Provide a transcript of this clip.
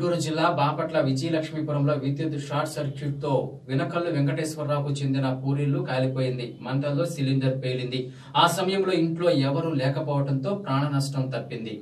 గుంటూరు జిల్లా బాపట్ల విజయలక్ష్మీపురంలో విద్యుత్ short circuit తో వినకల్లు వెంకటేశ్వరరావుకు చెందిన పూరీలు కాలిపోయింది మంటల్లో సిలిండర్ పేలింది ఆ సమయంలో ఇంట్లో ఎవరూ లేకపోవడంతో ప్రాణ నష్టం తప్పింది